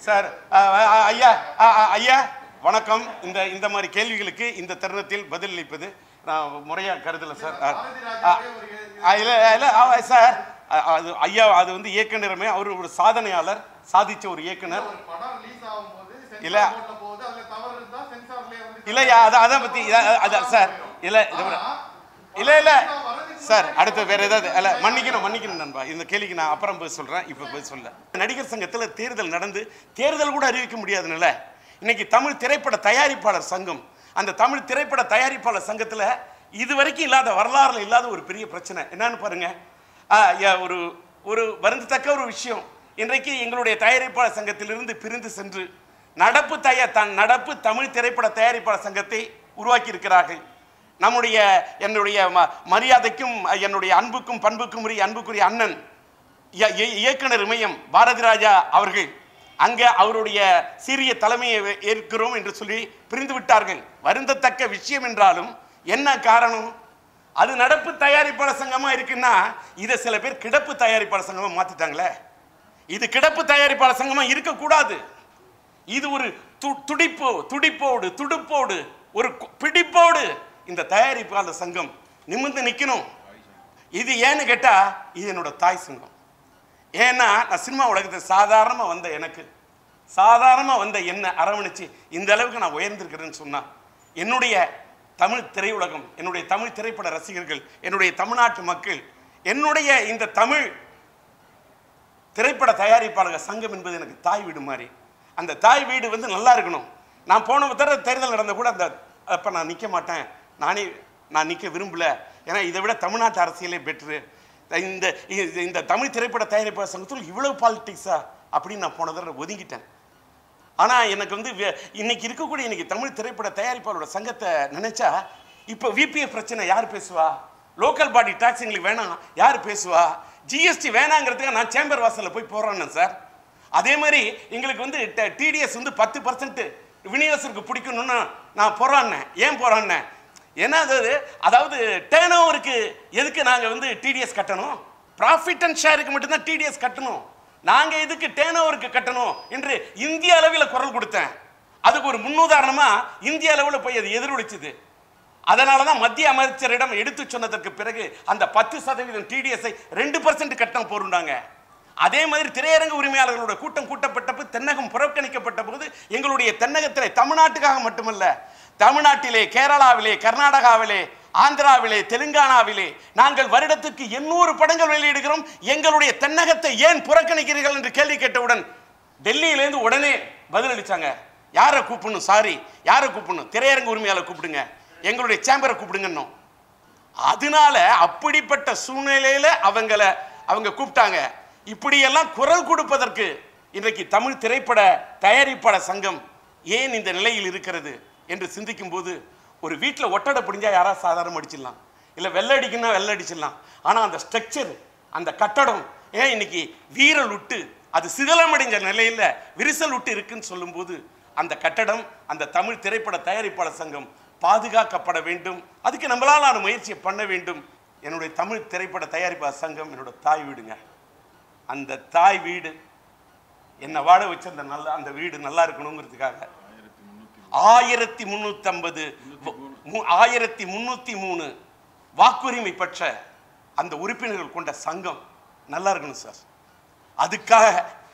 Sir அ, அ, ஐயா அ, அ, ஐயா வணக்கம் இந்த இந்த மாதிரி கேள்விகளுக்கு இந்த தருணத்தில் பதிலளிப்பது நான் முறையா கருதல சார் அ, அ, அ, இல்ல இல்ல ஆ, சார் அ, அது ஐயா அது வந்து இயக்குனருமே அவர் ஒரு சாதனையாளர் சாதிச்ச ஒரு இயக்குனர் ஒரு படம் ரிலீஸ் ஆகும்போது இல்ல. சென்சார் போர்ட்ல போகுது அதுல தவறு இருந்தா சென்சார்லயே வந்து இல்லையா அதை அதை பத்தி இத- அத சார் இல்ல இது ஒரு- இல்ல இல்ல சார் அடுத்து வேற ஏதாவது இல்ல மன்னிக்கணும் மன்னிக்கணும் நண்பா இந்த கேள்விக்கு நான் அப்புறம் போய் சொல்றேன் இப்போ போய் சொல்ல நடிகர் சங்கத்துல தேர்தல் நடந்து தேர்தல் கூட அறிவிக்க முடியாதுல்ல இன்னைக்கு தமிழ் திரைப்பட தயாரிப்பாளர் சங்கம் அந்த தமிழ் திரைப்பட தயாரிப்பாளர் சங்கத்துல இது வரைக்கும் இல்லாத வரலாறுல இல்லாத ஒரு பெரிய பிரச்சனை என்னன்னு பாருங்க ஆ, யா, ஒரு ஒரு வருந்தத்தக்க ஒரு விஷயம் இன்றைக்கு எங்களுடைய தயாரிப்பாளர் சங்கத்திலிருந்து பிரிந்து சென்று நடப்பு தய தன் நடப்பு தமிழ் திரைப்பட தயாரிப்பாளர் சங்கத்தை உருவாக்கி இருக்கிறார்கள் நம்முடைய என்னுடைய ம- மரியாதைக்கும் என்னுடைய அன்புக்கும் பண்புக்கும் உரிய அன்புக்குரிய அண்ணன் இய- இய- இயக்குனர் இமயம் பாரதி ராஜா அவர்கள் அங்க அவருடைய சீரிய தலைமையை வே- ஏற்கிறோம் என்று சொல்லி பிரிந்து விட்டார்கள் வருந்தத்தக்க விஷயம் என்றாலும் என்ன காரணம் அது நடப்பு தயாரிப்பாளர் சங்கமா இருக்குன்னா இதை சில பேர் கிடப்பு தயாரிப்பாளர் சங்கமா மாத்திட்டாங்களே இது கிடப்பு தயாரிப்பாளர் சங்கமா இருக்கக்கூடாது இது ஒரு து- துடிப்பு துடிப்போடு துடுப்போடு ஒரு கு- பிடிப்போடு இந்த தயாரிப்பாளர் சங்கம் நிமிர்ந்து நிக்கணும் இது ஏன்னு கேட்டா இது என்னோட தாய் சங்கம் ஏன்னா நான் சினிமா உலகத்தில் சாதாரணமாக வந்த எனக்கு சாதாரணமாக வந்த என்ன அரவணைச்சு இந்த அளவுக்கு நான் உயர்ந்திருக்கிறேன்னு சொன்னா என்னுடைய தமிழ் திரையுலகம் என்னுடைய தமிழ் திரைப்பட ரசிகர்கள் என்னுடைய தமிழ்நாட்டு மக்கள் என்னுடைய இந்த தமிழ் திரைப்பட தயாரிப்பாளர்கள் சங்கம் என்பது எனக்கு தாய் வீடு மாதிரி அந்த தாய் வீடு வந்து நல்லா இருக்கணும் நான் போன தடவை தேர்தல் நடந்த கூட அந்த அப்போ நான் நிற்க மாட்டேன் நானே நான் நிற்க விரும்பல ஏன்னா இதை விட தமிழ்நாட்டு அரசியலே பெட்ரு இந்த இந்த- இந்த தமிழ் திரைப்பட தயாரிப்பாளர் சங்கத்தில் இவ்வளவு பாலிட்டிக்ஸா அப்படின்னு நான் போன தடவை ஒதுங்கிட்டேன் ஆனால் எனக்கு வந்து வே- இன்னைக்கு இருக்கக்கூடிய இன்னைக்கு தமிழ் திரைப்பட தயாரிப்பாளரோட சங்கத்தை நினைச்சா இப்போ விபிஎஃப் பிரச்சனை யார் பேசுவா லோக்கல் பாடி டாக்ஸ் எங்களுக்கு வேணாம் யார் பேசுவா ஜிஎஸ்டி வேணாங்கிறதுக்கு நான் சேம்பர் வாசலில் போய் போடுறேன்னு சார் அதே மாதிரி எங்களுக்கு வந்து டிடிஎஸ் வந்து பத்து பர்சன்ட் விநியோகத்திற்கு பிடிக்கணும்னு நான் போராடினேன் ஏன் போராடினேன் ஏன்னா அது அதாவது டேர்ன் ஓவருக்கு எதுக்கு நாங்கள் வந்து டிடிஎஸ் கட்டணும் ப்ராஃபிட் அண்ட் ஷேருக்கு மட்டும்தான் டிடிஎஸ் கட்டணும் நாங்க எதுக்கு டேர்ன் ஓவருக்கு கட்டணும் என்று இந்திய அளவில் குரல் கொடுத்தேன் அதுக்கு ஒரு முன்னுதாரணமா இந்திய அளவில் போய் அது எதிரொலிச்சுது அதனால தான் மத்திய அமைச்சரிடம் எடுத்து சொன்னதற்கு பிறகு அந்த பத்து சதவீதம் டிடிஎஸ்ஐ ரெண்டு பர்சன்ட் கட்டணம் போருண்டாங்க அதே மாதிரி திரையரங்க உரிமையாளர்களோட கூட்டம் கூட்டப்பட்ட தென்னகம் புறக்கணிக்கப்பட்ட போது எங்களுடைய தென்னகத்திலே தமிழ்நாட்டுக்காக மட்டுமல்ல தமிழ்நாட்டிலே கேரளாவிலே கர்நாடகாவிலே ஆந்திராவிலே தெலுங்கானாவிலே நாங்கள் வருடத்துக்கு எண்ணூறு படங்கள் வெளியிடுகிறோம் எங்களுடைய தென்னகத்தை ஏன் புறக்கணிக்கிறீர்கள் என்று கேள்வி கேட்டவுடன் டெல்லியிலேருந்து உடனே பதிலளிச்சாங்க யாரை கூப்பிடணும் சாரி யாரை கூப்பிடணும் திரையரங்க உரிமையாளர் கூப்பிடுங்க எங்களுடைய சேம்பரை கூப்பிடுங்கன்னோம் அதனால அப்படிப்பட்ட சூழ்நிலையில அவங்கள அவங்க கூப்பிட்டாங்க இப்படியெல்லாம் குரல் கொடுப்பதற்கு இன்றைக்கு தமிழ் திரைப்பட தயாரிப்பாளர் சங்கம் ஏன் இந்த நிலையில் இருக்கிறது என்று சிந்திக்கும் போது ஒரு வீட்டில் ஒட்டடை பிடிஞ்சா யாராவது சாதாரணம் அடிச்சிடலாம் இல்லை வெள்ளை அடிக்குன்னா வெள்ளை அடிச்சிடலாம் ஆனால் அந்த ஸ்ட்ரக்சர் அந்த கட்டடம் ஏன் இன்னைக்கு வீரல் விட்டு அது சிதலமடைஞ்ச நிலையில் விரிசல் விட்டு இருக்குன்னு சொல்லும்போது அந்த கட்டடம் அந்த தமிழ் திரைப்பட தயாரிப்பாளர் சங்கம் பாதுகாக்கப்பட வேண்டும் அதுக்கு நம்மளால முயற்சியை பண்ண வேண்டும் என்னுடைய தமிழ் திரைப்பட தயாரிப்பாளர் சங்கம் என்னோட தாய் வீடுங்க அந்த தாய் வீடு என்னை வாழ வச்ச அந்த நல்ல அந்த வீடு நல்லா இருக்கணுங்கிறதுக்காக ஆயிரத்தி முன்னூத்தி ஐம்பது ஆயிரத்தி முன்னூத்தி மூணு வாக்குரிமை பெற்ற அந்த உறுப்பினர்கள் கொண்ட சங்கம் நல்லா இருக்கணும் சார் அதுக்காக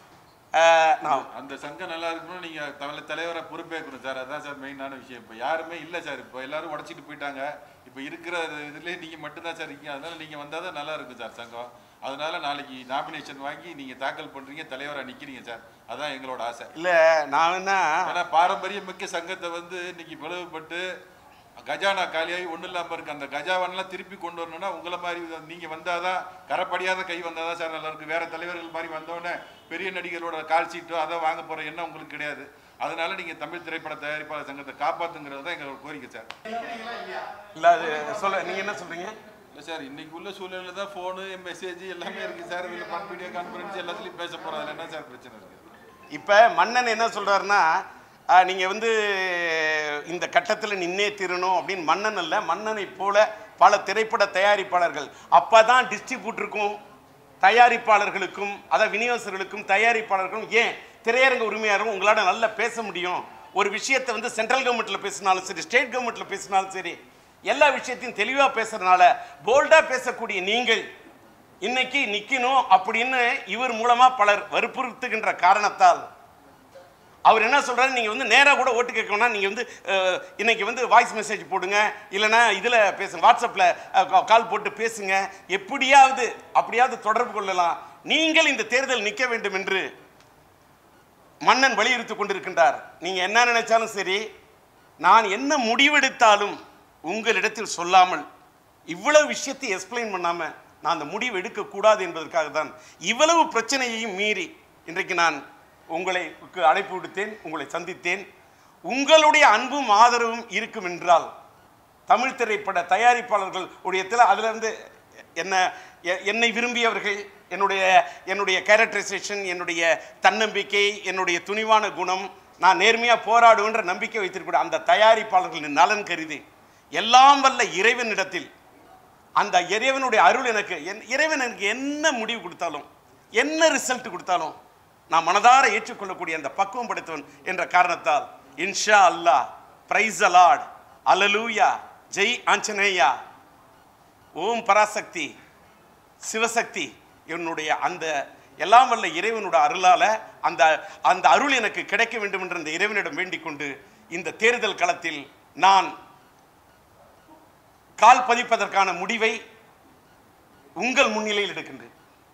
அஹ், நான் அந்த சங்கம் நல்லா இருக்கணும் நீங்க தமிழ தலைவரை பொறுப்பேற்கணும் சார் அதான் சார் மெயினான விஷயம் இப்போ யாருமே இல்லை சார் இப்போ எல்லாரும் உடச்சிட்டு போயிட்டாங்க இப்போ இருக்கிற இதுலேயே நீங்க மட்டும்தான் சார் இருக்கீங்க அதனால நீங்க வந்தால் தான் நல்லா இருக்கும் சார் சங்கம் அதனால நாளைக்கு நாமினேஷன் வாங்கி நீங்க தாக்கல் பண்றீங்க தலைவரா நிக்கிறீங்க சார் அதான் எங்களோட ஆசை இல்ல நான் என்ன ஏன்னா பாரம்பரியமிக்க சங்கத்தை வந்து இன்னைக்கு பிளவுபட்டு கஜானா காலியாகி ஒன்றும் இல்லாமல் இருக்கு அந்த கஜாவெல்லாம் திருப்பி கொண்டு வரணும்னா உங்களை மாதிரி நீங்கள் வந்தாதான் கரப்படியாத கை வந்தாதான் சார் நல்லா இருக்கு வேற தலைவர்கள் மாதிரி வந்தோடனே பெரிய நடிகரோட கால் சீட்டோ அதை வாங்க போகிற எண்ணம் உங்களுக்கு கிடையாது அதனால நீங்கள் தமிழ் திரைப்பட தயாரிப்பாளர் சங்கத்தை காப்பாற்றுங்கிறது தான் எங்களோட கோரிக்கை சார் இல்ல அது சொல்ல நீங்க என்ன சொல்றீங்க இல்லை சார் இன்னைக்கு உள்ள சூழ்நிலையில் தான் ஃபோனு மெசேஜ் எல்லாமே இருக்குது சார் இதில் பண் வீடியோ கான்ஃபரன்ஸ் எல்லாத்துலேயும் பேச போகிறோம் அதில் என்ன சார் பிரச்சனை இருக்குது இப்ப மன்னன் என்ன சொல்றாருன்னா ஆஹ், நீங்க வந்து இந்த கட்டத்தில் நின்னே தீரணும் அப்படின்னு மன்னன் அல்ல மன்னனை போல பல திரைப்பட தயாரிப்பாளர்கள் அப்பதான் டிஸ்ட்ரிபியூட்டருக்கும் தயாரிப்பாளர்களுக்கும் அதாவது விநியோகஸ்தர்களுக்கும் தயாரிப்பாளர்களுக்கும் ஏன் திரையரங்க உரிமையாளரும் உங்களால நல்லா பேச முடியும் ஒரு விஷயத்தை வந்து சென்ட்ரல் கவர்மெண்ட்ல பேசினாலும் சரி ஸ்டேட் கவர்மெண்ட்ல பேசினாலும் சரி எல்லா விஷயத்தையும் தெளிவா பேசுறதுனால போல்டா பேசக்கூடிய நீங்கள் இன்னைக்கு நிக்கணும் அப்படின்னு இவர் மூலமா பலர் வற்புறுத்துகின்ற காரணத்தால் அவர் என்ன சொல்றாரு நீங்க வந்து நேரா கூட ஓட்டு கேட்கணும்னா நீங்க வந்து அஹ், இன்னைக்கு வந்து வாய்ஸ் மெசேஜ் போடுங்க இல்லைன்னா இதுல பேசுங்க வாட்ஸ்அப்ல கால் போட்டு பேசுங்க எப்படியாவது அப்படியாவது தொடர்பு கொள்ளலாம் நீங்கள் இந்த தேர்தல் நிற்க வேண்டும் என்று மன்னன் வலியுறுத்தி கொண்டிருக்கின்றார் நீங்க என்ன நினைச்சாலும் சரி நான் என்ன முடிவெடுத்தாலும் உங்களிடத்தில் சொல்லாமல் இவ்வளவு விஷயத்தை எக்ஸ்பிளைன் பண்ணாம நான் அந்த முடிவு எடுக்கக்கூடாது என்பதற்காக தான் இவ்வளவு பிரச்சனையையும் மீறி இன்றைக்கு நான் உங்களை அழைப்பு விடுத்தேன் உங்களை சந்தித்தேன் உங்களுடைய அன்பும் ஆதரவும் இருக்கும் என்றால் தமிழ் திரைப்பட தயாரிப்பாளர்கள் உடையத்தில் அதுல இருந்து என்ன எ- என்னை விரும்பியவர்கள் என்னுடைய என்னுடைய கேரக்டரைசேஷன் என்னுடைய தன்னம்பிக்கை என்னுடைய துணிவான குணம் நான் நேர்மையாக போராடுவேன்ற நம்பிக்கை வைத்திருக்கிற அந்த தயாரிப்பாளர்களின் நலன் கருதி எல்லாம் வல்ல இறைவனிடத்தில் அந்த இறைவனுடைய அருள் எனக்கு என் இறைவன் எனக்கு என்ன முடிவு கொடுத்தாலும் என்ன ரிசல்ட் கொடுத்தாலும் நான் மனதார ஏற்றுக்கொள்ளக்கூடிய அந்த பக்குவம் படைத்தவன் என்ற காரணத்தால் இன்ஷா அல்லாஹ் பிரைஸ் அலாட் அலலூயா ஜெய் ஆஞ்சநேயா ஓம் பராசக்தி சிவசக்தி என்னுடைய அந்த எல்லாம் வல்ல இறைவனுடைய அருளால அந்த அந்த அருள் எனக்கு கிடைக்க வேண்டும் என்ற அந்த இறைவனிடம் வேண்டிக் கொண்டு இந்த தேர்தல் களத்தில் நான் கால் பதிப்பதற்கான முடிவை உங்கள் முன்னிலையில் எடுக்கின்றேன்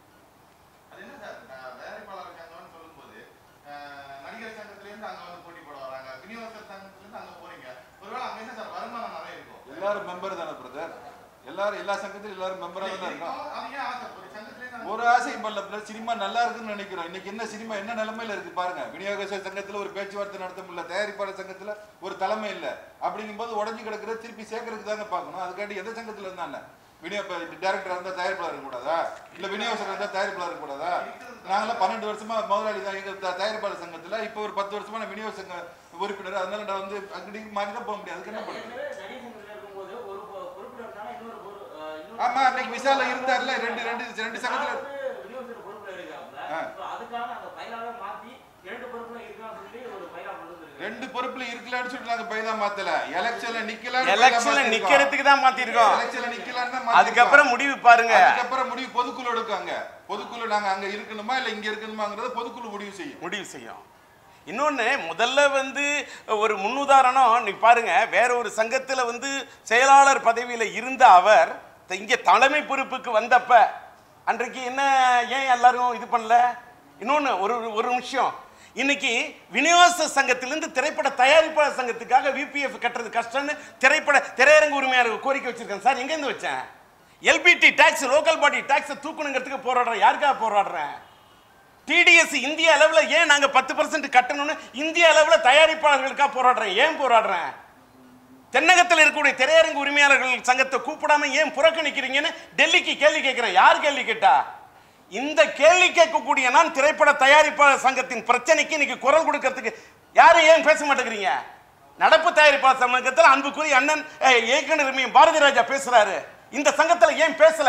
அது என்ன சார் நான் தயாரிப்பாளர் சங்கம்னு சொல்லும்போது அஹ், நடிகர் சங்கத்துல இருந்து அங்க வந்து போட்டி போட வராங்க விநியோகஸ்தர் சங்கத்துல இருந்து அங்க போறீங்க ஒருவேளை அங்க என்ன சார் வருமானம் நிறைய இருக்கும் எல்லாரும் மெம்பர் தானே பிரதர் எல்லாரும் எல்லா சங்கத்திலும் எல்லாரும் மெம்பரா தானே இருக்கோம் அது ஏன் ஆசை ஒரு சங்கத்துல இருந்து ஒரு ஆசை இல்ல பிளஸ் சினிமா நல்லா இருக்குன்னு நினைக்கிறோம் இன்னைக்கு என்ன சினிமா என்ன நிலைமையில இருக்கு பாருங்க விநியோகஸ்தர் சங்கத்துல ஒரு பேச்சுவார்த்தை நடத்த முடியல தயாரிப்பாளர் சங்கத்துல ஒரு தலைமை இல்ல அப்படிங்கும்போது உடஞ்சு கிடக்குற திருப்பி சேர்க்கறதுக்கு தாங்க பார்க்கணும் அதுக்காண்டி எந்த சங்கத்துல இருந்தாங்க விநியோக டேரக்டர் இருந்தா தயாரிப்பாளர் இருக்க கூடாதா இல்ல விநியோகஸ்தர் இருந்தா தயாரிப்பாளர் இருக்க கூடாதா நாங்களாம் பன்னெண்டு வருஷமா முதலாளி தான் எங்க த- தயாரிப்பாளர் சங்கத்துல இப்போ ஒரு பத்து வருஷமா நான் விநியோக சங்க உறுப்பினர் அதனால நான் வந்து அங்கடி மாறி தான் போக முடியாது அதுக்கு என்ன பண்ணுறது ஏற்கனவே நடிகர் இருக்கும்போது ஒரு பொ- பொறுப்புல இருந்தாலும் இன்னொரு பொறு- அஹ் இன்னொரு ஆமா அன்னைக்கு விசால இருந்தார்ல ரெண்டு ரெண்டு ரெண்டு நான் சங்கத்துல வந்து விநியோகஸ்தர் பொறுப்புல இருக்காப்புல. ஆ. இப்ப அதுக்காக அந்த பைலாவே மாத்தி இரண்டு பொறுப்புல இருக்கான்னு சொல்லி ஒரு பைலா கொண்டு வந்திருக்காரு. ரெண்டு பொறுப்புல இருக்கலாம்னு சொல்லிட்டு நாங்க பைதா மாத்தல எலெக்ஷன்ல நிக்கலாம்னு எலெக்ஷன்ல நிக்கிறதுக்கு தான் மாத்திருக்கோம் எலெக்ஷன்ல நிக்கலாம்னு தான் அதுக்கப்புறம் முடிவு பாருங்க அதுக்கப்புறம் முடிவு பொதுக்குழு எடுக்காங்க பொதுக்குழு நாங்க அங்க இருக்கணுமா இல்ல இங்க இருக்கணுமாங்கறத பொதுக்குழு முடிவு செய்யும் முடிவு செய்யும் இன்னொன்று முதல்ல வந்து ஒரு முன்னுதாரணம் நீ பாருங்க வேற ஒரு சங்கத்தில் வந்து செயலாளர் பதவியில் இருந்த அவர் த- இங்க தலைமை பொறுப்புக்கு வந்தப்ப அன்றைக்கு என்ன ஏன் எல்லாரும் இது பண்ணல இன்னொன்று ஒரு ஒரு விஷயம் இன்னைக்கு விநியோக சங்கத்திலிருந்து திரைப்பட தயாரிப்பாளர் சங்கத்துக்காக விபிஎஃப் கட்டுறது கஷ்டம்னு திரைப்பட திரையரங்கு உரிமையாளர் கோரிக்கை வச்சிருக்கேன் சார் எங்கேருந்து வச்சேன் எல்பிடி டாக்ஸ் லோக்கல் பாடி டாக்ஸை தூக்கணுங்கிறதுக்கு போராடுறேன் யாருக்காக போராடுறேன் டிடிஎஸ் இந்திய அளவில் ஏன் நாங்க பத்து பர்சன்ட் கட்டணும்னு இந்திய அளவில் தயாரிப்பாளர்களுக்காக போராடுறேன் ஏன் போராடுறேன் தென்னகத்தில் இருக்கக்கூடிய திரையரங்கு உரிமையாளர்கள் சங்கத்தை கூப்பிடாம ஏன் புறக்கணிக்கிறீங்கன்னு டெல்லிக்கு கேள்வி கேட்கிறேன் யார் கேள்வி கேட்டா இந்த கேள்வி கேட்கக்கூடிய நான் திரைப்பட தயாரிப்பாளர் சங்கத்தின் பிரச்சனைக்கு இன்னைக்கு குரல் கொடுக்கறதுக்கு யாரும் ஏன் பேச மாட்டேங்கிறீங்க நடப்பு தயாரிப்பாளர் சங்கத்தில் அன்புக்குரிய அண்ணன் அஹ், இயக்குனர் எம். பாரதி ராஜா பேசுறாரு இந்த சங்கத்தில் ஏன் பேசல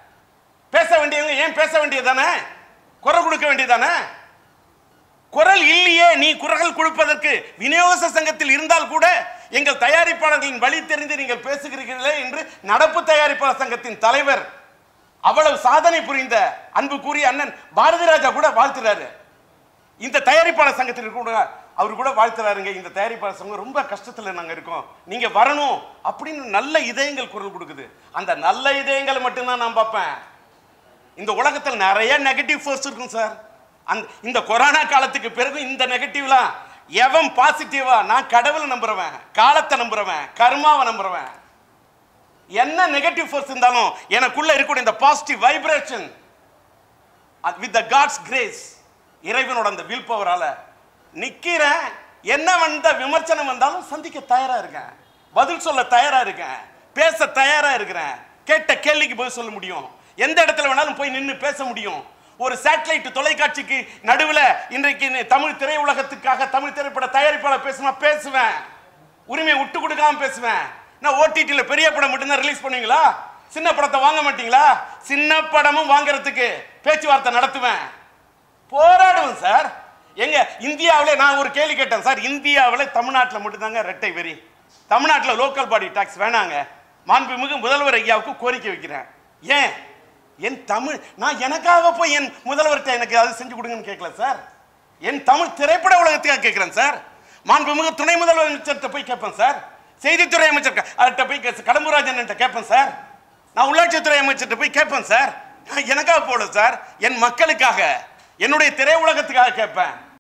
பேச வேண்டியவங்க ஏன் பேச வேண்டியதானே குரல் கொடுக்க வேண்டியதானே குரல் இல்லையே நீ குரல் கொடுப்பதற்கு விநியோக சங்கத்தில் இருந்தால் கூட எங்கள் தயாரிப்பாளர்களின் வழி தெரிந்து நீங்கள் பேசுகிறீர்களே என்று நடப்பு தயாரிப்பாளர் சங்கத்தின் தலைவர் அவ்வளவு சாதனை புரிந்த அன்புக்குரிய அண்ணன் பாரதி ராஜா கூட வாழ்த்துறாரு இந்த தயாரிப்பாளர் சங்கத்தில் கூட அவர் கூட வாழ்த்துறாருங்க இந்த தயாரிப்பாளர் சங்கம் ரொம்ப கஷ்டத்துல நாங்க இருக்கோம் நீங்க வரணும் அப்படின்னு நல்ல இதயங்கள் குரல் கொடுக்குது அந்த நல்ல இதயங்களை மட்டும்தான் நான் பார்ப்பேன் இந்த உலகத்தில் நிறைய நெகட்டிவ் ஃபோர்ஸ் இருக்கும் சார் அந்த இந்த கொரோனா காலத்துக்கு பிறகு இந்த நெகட்டிவ்லாம் எவன் பாசிட்டிவா நான் கடவுளை நம்புறவன் காலத்தை நம்புறவன் கர்மாவை நம்புறவன் என்ன நெகட்டிவ் ஃபோர்ஸ் இருந்தாலும் எனக்குள்ள இருக்கக்கூடிய இந்த positive vibration with the God's grace இறைவனோட அந்த வில் பவரால நிக்கிறேன் என்ன வந்த விமர்சனம் வந்தாலும் சந்திக்க தயாரா இருக்கேன் பதில் சொல்ல தயாரா இருக்கேன் பேச தயாரா இருக்கிறேன் கேட்ட கேள்விக்கு பதில் சொல்ல முடியும் எந்த இடத்துல வேணாலும் போய் நின்று பேச முடியும் ஒரு சேட்டலைட் தொலைக்காட்சிக்கு நடுவில் இன்றைக்கு நீ தமிழ் திரையுலகத்துக்காக தமிழ் திரைப்பட தயாரிப்பாளர் பேசுனா பேசுவேன் உரிமையை விட்டு கொடுக்காம பேசுவேன் நான் ஓடிடில பெரிய படம் மட்டும்தான் ரிலீஸ் பண்ணுவீங்களா சின்ன படத்தை வாங்க மாட்டீங்களா சின்ன படமும் வாங்குறதுக்கு பேச்சுவார்த்தை நடத்துவேன் போராடுவேன் சார் எங்க இந்தியாவிலே நான் ஒரு கேள்வி கேட்டேன் சார் இந்தியாவில் தமிழ்நாட்டில் மட்டும்தாங்க ரெட்டை வரி தமிழ்நாட்டில் லோக்கல் பாடி டாக்ஸ் வேணாங்க மாண்புமிகு முதல்வர் ஐயாவுக்கு கோரிக்கை வைக்கிறேன் ஏன் என் தமிழ் நான் எனக்காக போய் என் முதல்வர்கிட்ட எனக்கு அது செஞ்சு கொடுங்கன்னு கேட்கல சார் என் தமிழ் திரைப்பட உலகத்துக்காக கேட்கிறேன் சார் மாண்புமிகு துணை முதலமைச்சர்கிட்ட போய் கேட்பேன் சார் செய்தித்துறை அமைச்சர் அவர்கிட்ட போய் கே- கடம்பூராஜன் கேட்பேன் சார் நான் உள்ளாட்சித்துறை அமைச்சர்கிட்ட போய் கேட்பேன் சார் நான் எனக்காக போட சார் என் மக்களுக்காக என்னுடைய திரை உலகத்துக்காக கேட்பேன்